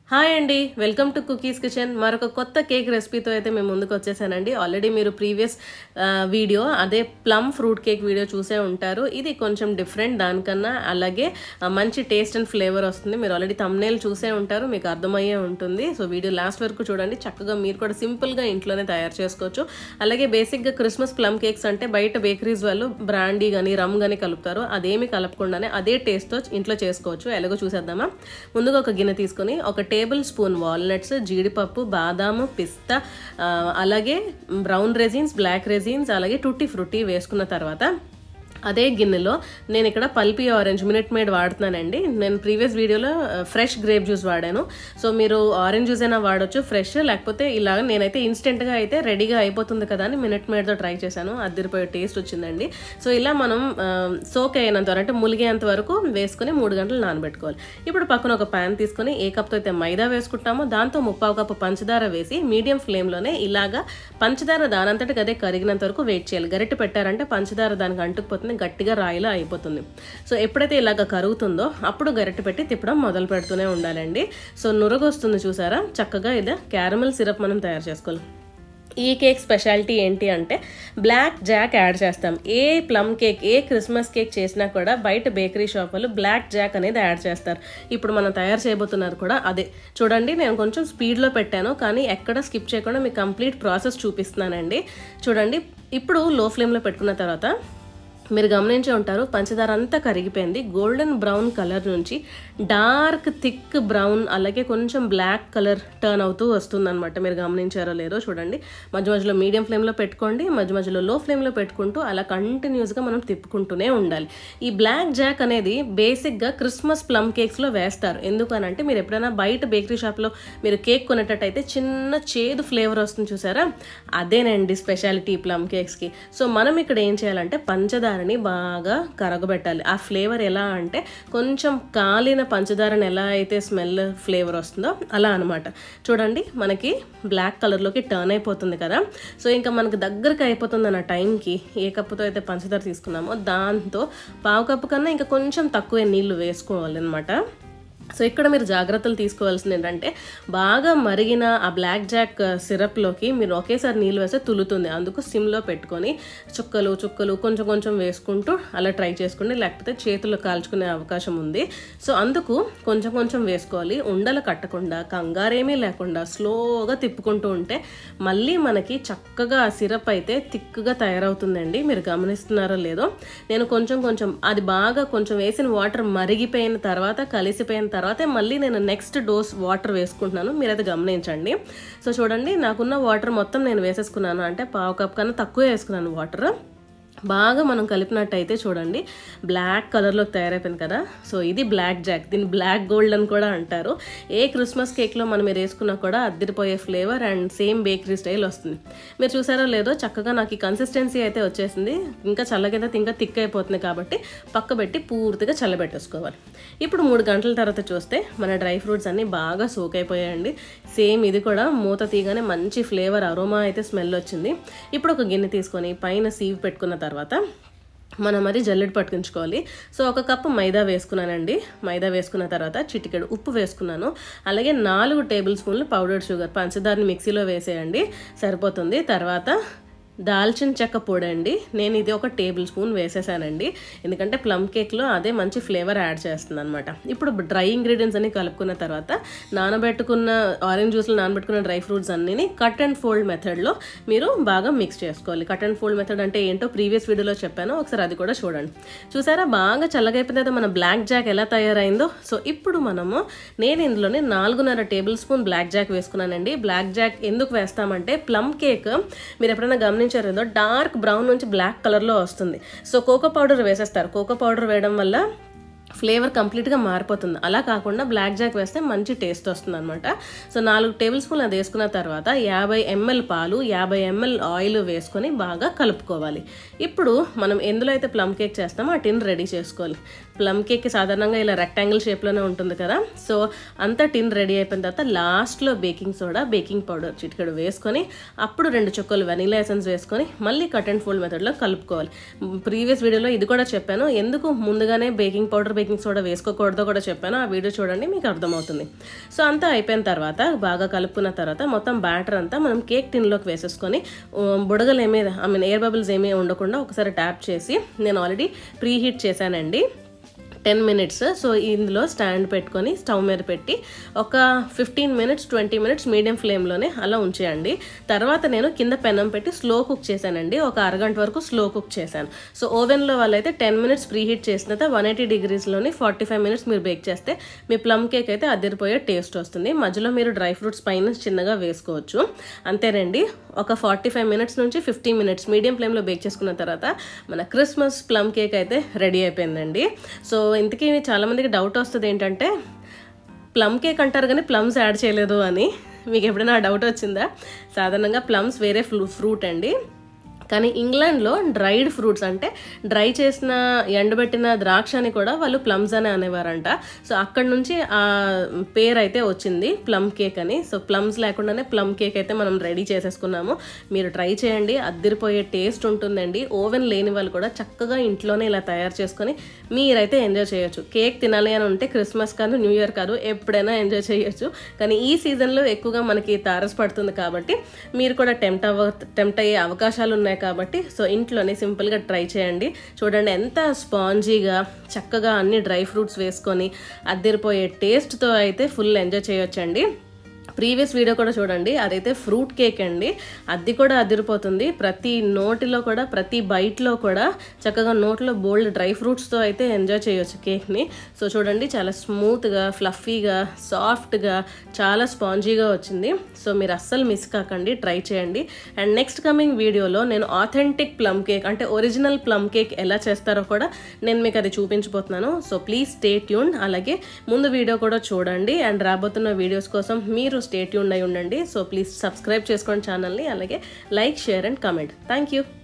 hi అండి welcome to cookies kitchen మరొక కొత్త కేక్ రెసిపీతో అయితే మేము ముందుకు వచ్చేసానండి ఆల్రెడీ మీరు ప్రీవియస్ వీడియో అదే ప్లమ్ ఫ్రూట్ కేక్ వీడియో చూసే ఉంటారు ఇది కొంచెం డిఫరెంట్ దానికన్నా అలాగే ఆ, మంచి టేస్ట్ అండ్ ఫ్లేవర్ వస్తుంది మీరు ఆల్రెడీ తమ్నేల్ చూసే ఉంటారు మీకు అర్థమయ్యే ఉంటుంది సో వీడియో లాస్ట్ వరకు చూడండి చక్కగా మీరు కూడా సింపుల్గా ఇంట్లోనే తయారు చేసుకోవచ్చు అలాగే బేసిక్గా క్రిస్మస్ ప్లమ్ కేక్స్ అంటే బయట బేకరీస్ వాళ్ళు బ్రాండీ కానీ రమ్ కానీ కలుపుతారు అదేమి కలపకుండానే అదే టేస్ట్తో ఇంట్లో చేసుకోవచ్చు ఎలాగో చూసేద్దామా ముందుగా ఒక గిన్నె తీసుకొని ఒక టేబుల్ స్పూన్ వాల్నట్స్ జీడిపప్పు బాదాము పిస్తా ఆ, అలాగే బ్రౌన్ రెజిన్స్ బ్లాక్ రెజిన్స్ అలాగే టుట్టి ఫ్రూటీ వేసుకున్న తర్వాత అదే గిన్నెలో నేను ఇక్కడ పల్పీ ఆరెంజ్ మినిట్ మేడ్ వాడుతున్నానండి నేను ప్రీవియస్ వీడియోలో ఫ్రెష్ గ్రేప్ జ్యూస్ వాడాను సో మీరు ఆరెంజ్ జ్యూస్ అయినా వాడొచ్చు ఫ్రెష్ లేకపోతే ఇలాగ నేనైతే ఇన్స్టెంట్గా అయితే రెడీగా అయిపోతుంది కదా అని మినిట్ మేడ్తో ట్రై చేశాను అదిరిపోయే టేస్ట్ వచ్చిందండి సో ఇలా మనం సోక్ అయినంత వరకు అంటే ములిగేంత వరకు వేసుకొని మూడు గంటలు నానబెట్టుకోవాలి ఇప్పుడు పక్కన ఒక ప్యాన్ తీసుకొని ఏ కప్తో అయితే మైదా వేసుకుంటామో దాంతో ముప్పావు కప్పు పంచదార వేసి మీడియం ఫ్లేమ్లోనే ఇలాగా పంచదార దానంతటికి అదే కరిగినంత వరకు వెయిట్ చేయాలి గరిటె పెట్టారంటే పంచదార దానికి అంటుకుపోతుంది గట్టిగా రాయిలా అయిపోతుంది సో ఎప్పుడైతే ఇలాగ కరుగుతుందో అప్పుడు గరిటె పెట్టి తిప్పడం మొదలు పెడుతూనే ఉండాలండి సో నురగ వస్తుంది చూసారా చక్కగా ఇది క్యారమల్ సిరప్ మనం తయారు చేసుకోవాలి ఈ కేక్ స్పెషాలిటీ ఏంటి అంటే బ్లాక్ జాక్ యాడ్ చేస్తాం ఏ ప్లమ్ కేక్ ఏ క్రిస్మస్ కేక్ చేసినా కూడా బయట బేకరీ షాప్ వాళ్ళు బ్లాక్ జాక్ అనేది యాడ్ చేస్తారు ఇప్పుడు మనం తయారు చేయబోతున్నారు కూడా అదే చూడండి నేను కొంచెం స్పీడ్లో పెట్టాను కానీ ఎక్కడ స్కిప్ చేయకుండా మీకు కంప్లీట్ ప్రాసెస్ చూపిస్తున్నానండి చూడండి ఇప్పుడు లో ఫ్లేమ్లో పెట్టుకున్న తర్వాత మీరు గమనించే ఉంటారు పంచదార అంతా కరిగిపోయింది గోల్డెన్ బ్రౌన్ కలర్ నుంచి డార్క్ థిక్ బ్రౌన్ అలాగే కొంచెం బ్లాక్ కలర్ టర్న్ అవుతూ వస్తుందన్నమాట మీరు గమనించారో లేదో చూడండి మధ్య మధ్యలో మీడియం ఫ్లేమ్లో పెట్టుకోండి మధ్య మధ్యలో లో ఫ్లేమ్లో పెట్టుకుంటూ అలా కంటిన్యూస్గా మనం తిప్పుకుంటూనే ఉండాలి ఈ బ్లాక్ జాక్ అనేది బేసిక్గా క్రిస్మస్ ప్లమ్ కేక్స్లో వేస్తారు ఎందుకనంటే మీరు ఎప్పుడైనా బయట బేకరీ షాప్లో మీరు కేక్ కొనేటట్టయితే చిన్న చేదు ఫ్లేవర్ వస్తుంది చూసారా అదేనండి స్పెషాలిటీ ప్లమ్ కేక్స్కి సో మనం ఇక్కడ ఏం చేయాలంటే పంచదారని బాగా కరగబెట్టాలి ఆ ఫ్లేవర్ ఎలా అంటే కొంచెం కాలిన పంచదారని ఎలా అయితే స్మెల్ ఫ్లేవర్ వస్తుందో అలా అనమాట చూడండి మనకి బ్లాక్ కలర్లోకి టర్న్ అయిపోతుంది కదా సో ఇంకా మనకి దగ్గరికి అయిపోతుంది అన్న టైంకి ఏ కప్పుతో అయితే పంచదార తీసుకున్నామో దాంతో పావు కప్పు కన్నా ఇంకా కొంచెం తక్కువే నీళ్లు వేసుకోవాలి అనమాట సో ఇక్కడ మీరు జాగ్రత్తలు తీసుకోవాల్సింది ఏంటంటే బాగా మరిగిన ఆ బ్లాక్ జాక్ సిరప్లోకి మీరు ఒకేసారి నీళ్ళు వేస్తే తులుతుంది అందుకు సిమ్లో పెట్టుకొని చుక్కలు చుక్కలు కొంచెం కొంచెం వేసుకుంటూ అలా ట్రై చేసుకోండి లేకపోతే చేతులు కాల్చుకునే అవకాశం ఉంది సో అందుకు కొంచెం కొంచెం వేసుకోవాలి ఉండలు కట్టకుండా కంగారేమీ లేకుండా స్లోగా తిప్పుకుంటూ ఉంటే మళ్ళీ మనకి చక్కగా ఆ సిరప్ అయితే థిక్గా తయారవుతుందండి మీరు గమనిస్తున్నారో లేదో నేను కొంచెం కొంచెం అది బాగా కొంచెం వేసిన వాటర్ మరిగిపోయిన తర్వాత కలిసిపోయిన తర్వాతే మళ్ళీ నేను నెక్స్ట్ డోస్ వాటర్ వేసుకుంటున్నాను మీరైతే గమనించండి సో చూడండి నాకున్న వాటర్ మొత్తం నేను వేసేసుకున్నాను అంటే పావు కప్ కన్నా తక్కువ వేసుకున్నాను వాటర్ బాగా మనం కలిపినట్టయితే చూడండి బ్లాక్ కలర్లోకి తయారైపోయింది కదా సో ఇది బ్లాక్ జాక్ దీన్ని బ్లాక్ గోల్డ్ అని కూడా అంటారు ఏ క్రిస్మస్ కేక్లో మనం మీరు వేసుకున్నా కూడా అద్దరిపోయే flavour and same bakery style వస్తుంది మీరు చూసారో లేదో చక్కగా నాకు ఈ కన్సిస్టెన్సీ అయితే వచ్చేసింది ఇంకా చల్లగైతే ఇంకా థిక్ అయిపోతుంది కాబట్టి పక్క పెట్టి పూర్తిగా చల్లబెట్టేసుకోవాలి ఇప్పుడు మూడు గంటల తర్వాత చూస్తే మన డ్రై ఫ్రూట్స్ అన్నీ బాగా సోక్ అయిపోయాయండి సేమ్ ఇది కూడా మూత తీయగానే మంచి ఫ్లేవర్ అరోమా అయితే స్మెల్ వచ్చింది ఇప్పుడు ఒక గిన్నె తీసుకొని పైన సీవ్ పెట్టుకున్న తర్వాత మనం అది జల్లెడ పట్టుకుంచుకోవాలి సో ఒక కప్పు మైదా వేసుకున్నానండి మైదా వేసుకున్న తర్వాత చిటికెడు ఉప్పు వేసుకున్నాను అలాగే నాలుగు టేబుల్ స్పూన్లు పౌడర్ షుగర్ పంచదారని మిక్సీలో వేసేయండి సరిపోతుంది తర్వాత దాల్చిన చెక్క పొడి అండి నేను ఇది ఒక టేబుల్ స్పూన్ వేసేసానండి ఎందుకంటే ప్లమ్ కేక్లో అదే మంచి ఫ్లేవర్ యాడ్ చేస్తుంది అనమాట ఇప్పుడు డ్రై ఇంగ్రీడియంట్స్ అన్ని కలుపుకున్న తర్వాత నానబెట్టుకున్న ఆరెంజ్ జ్యూస్లో నానబెట్టుకున్న డ్రై ఫ్రూట్స్ అన్నీ కట్ అండ్ ఫోల్డ్ మెథడ్లో మీరు బాగా మిక్స్ చేసుకోవాలి కట్ అండ్ ఫోల్డ్ మెథడ్ అంటే ఏంటో ప్రీవియస్ వీడియోలో చెప్పాను ఒకసారి అది కూడా చూడండి చూసారా బాగా చల్లగైపోయిన తర్వాత మన బ్లాక్ జాక్ ఎలా తయారైందో సో ఇప్పుడు మనము నేను ఇందులోనే నాలుగున్నర టేబుల్ స్పూన్ బ్లాక్ జాక్ వేసుకున్నానండి బ్లాక్ జాక్ ఎందుకు వేస్తామంటే ప్లమ్ కేక్ మీరు ఎప్పుడైనా గమనించారు ఏదో డార్క్ బ్రౌన్ నుంచి బ్లాక్ కలర్లో వస్తుంది సో కోకో పౌడర్ వేసేస్తారు కోకో పౌడర్ వేయడం వల్ల ఫ్లేవర్ కంప్లీట్గా మారిపోతుంది అలా కాకుండా బ్లాక్ జాక్ వేస్తే మంచి టేస్ట్ వస్తుంది అనమాట సో నాలుగు టేబుల్ స్పూన్ అది వేసుకున్న తర్వాత యాభై ఎంఎల్ పాలు యాభై ఎంఎల్ ఆయిల్ వేసుకొని బాగా కలుపుకోవాలి ఇప్పుడు మనం ఎందులో అయితే ప్లమ్ కేక్ చేస్తామో ఆ టిన్ రెడీ చేసుకోవాలి ప్లమ్ కేక్ సాధారణంగా ఇలా రెక్టాంగిల్ షేప్లోనే ఉంటుంది కదా సో అంతా టిన్ రెడీ అయిపోయిన తర్వాత లాస్ట్లో బేకింగ్ సోడా బేకింగ్ పౌడర్ చిటికెడు వేసుకొని అప్పుడు రెండు చుక్కలు వెనీలా ఎసెన్స్ వేసుకొని మళ్ళీ కట్ అండ్ ఫోల్డ్ మెథడ్లో కలుపుకోవాలి ప్రీవియస్ వీడియోలో ఇది కూడా చెప్పాను ఎందుకు ముందుగానే బేకింగ్ పౌడర్ బేకింగ్ సోడా వేసుకోకూడదో కూడా చెప్పాను ఆ వీడియో చూడండి మీకు అర్థమవుతుంది సో అంతా అయిపోయిన తర్వాత బాగా కలుపుకున్న తర్వాత మొత్తం బ్యాటర్ అంతా మనం కేక్ టిన్లోకి వేసేసుకొని ఉమ్, బుడగలు ఏమీ ఐ మీన్ ఎయిర్ బబుల్స్ ఏమీ ఉండకుండా ఒకసారి ట్యాప్ చేసి నేను ఆల్రెడీ ప్రీ హీట్ చేశానండి టెన్ మినిట్స్ సో ఇందులో స్టాండ్ పెట్టుకొని స్టవ్ మీద పెట్టి ఒక fifteen minutes twenty minutes medium ఫ్లేమ్లోనే అలా ఉంచేయండి తర్వాత నేను కింద పెనం పెట్టి స్లో కుక్ చేశానండి ఒక అరగంట వరకు స్లో కుక్ చేశాను సో ఓవెన్లో వాళ్ళైతే టెన్ మినిట్స్ ప్రీ హీట్ చేసిన తర్వాత వన్ ఎయిటీ డిగ్రీస్లోని ఫార్టీ ఫైవ్ మినిట్స్ మీరు బేక్ చేస్తే మీ ప్లమ్ కేక్ అయితే అదిరిపోయే టేస్ట్ వస్తుంది మధ్యలో మీరు డ్రై ఫ్రూట్స్ పైన చిన్నగా వేసుకోవచ్చు అంతేనండి ఒక ఫార్టీ ఫైవ్ మినిట్స్ నుంచి ఫిఫ్టీ మినిట్స్ మీడియం ఫ్లేమ్లో బేక్ చేసుకున్న తర్వాత మన క్రిస్మస్ ప్లమ్ కేక్ అయితే రెడీ అయిపోయిందండి సో ఇంతకీ చాలామందికి డౌట్ వస్తుంది ఏంటంటే ప్లమ్ కేక్ అంటారు కానీ ప్లమ్స్ యాడ్ చేయలేదు అని మీకు ఎప్పుడైనా డౌట్ వచ్చిందా సాధారణంగా ప్లమ్స్ వేరే ఫ్లూ ఫ్రూట్ అండి కానీ ఇంగ్లాండ్లో డ్రైడ్ ఫ్రూట్స్ అంటే డ్రై చేసిన ఎండబెట్టిన ద్రాక్షని కూడా వాళ్ళు ప్లమ్స్ అని అనేవారంట సో అక్కడ నుంచి ఆ పేరు అయితే వచ్చింది ప్లమ్ కేక్ అని సో ప్లమ్స్ లేకుండానే ప్లమ్ కేక్ అయితే మనం రెడీ చేసేసుకున్నాము మీరు ట్రై చేయండి అద్దరిపోయే టేస్ట్ ఉంటుందండి ఓవెన్ లేని వాళ్ళు కూడా చక్కగా ఇంట్లోనే ఇలా తయారు చేసుకొని మీరైతే ఎంజాయ్ చేయొచ్చు కేక్ తినాలి అని ఉంటే క్రిస్మస్ కాదు న్యూ ఇయర్ కాదు ఎప్పుడైనా ఎంజాయ్ చేయొచ్చు కానీ ఈ సీజన్లో ఎక్కువగా మనకి తారస్ పడుతుంది కాబట్టి మీరు కూడా టెంప్ట్ అవ్వ టెంప్ట్ అయ్యే అవకాశాలు ఉన్నాయి కాబట్టి సో ఇంట్లోనే సింపుల్గా ట్రై చేయండి చూడండి ఎంత స్పాంజీగా చక్కగా అన్ని డ్రై ఫ్రూట్స్ వేసుకొని అద్దరిపోయే టేస్ట్తో అయితే ఫుల్ ఎంజాయ్ చేయొచ్చండి ప్రీవియస్ వీడియో కూడా చూడండి అదైతే ఫ్రూట్ కేక్ అండి అది కూడా అదిరిపోతుంది ప్రతి నోటిలో కూడా ప్రతి బైట్లో కూడా చక్కగా నోట్లో బోల్డ్ డ్రై ఫ్రూట్స్తో అయితే ఎంజాయ్ చేయొచ్చు కేక్ని సో చూడండి చాలా స్మూత్గా ఫ్లఫీగా సాఫ్ట్గా చాలా స్పాంజీగా వచ్చింది సో మీరు అస్సలు మిస్ కాకండి ట్రై చేయండి అండ్ నెక్స్ట్ కమింగ్ వీడియోలో నేను ఆథెంటిక్ ప్లమ్ కేక్ అంటే ఒరిజినల్ ప్లమ్ కేక్ ఎలా చేస్తారో కూడా నేను మీకు అది చూపించబోతున్నాను సో ప్లీజ్ స్టే ట్యూన్ అలాగే ముందు వీడియో కూడా చూడండి అండ్ రాబోతున్న వీడియోస్ కోసం మీరు స్టే ట్యూన్ అయి ఉండండి సో ప్లీజ్ సబ్స్క్రైబ్ చేసుకోండి ఛానల్ని అలాగే like share and comment thank you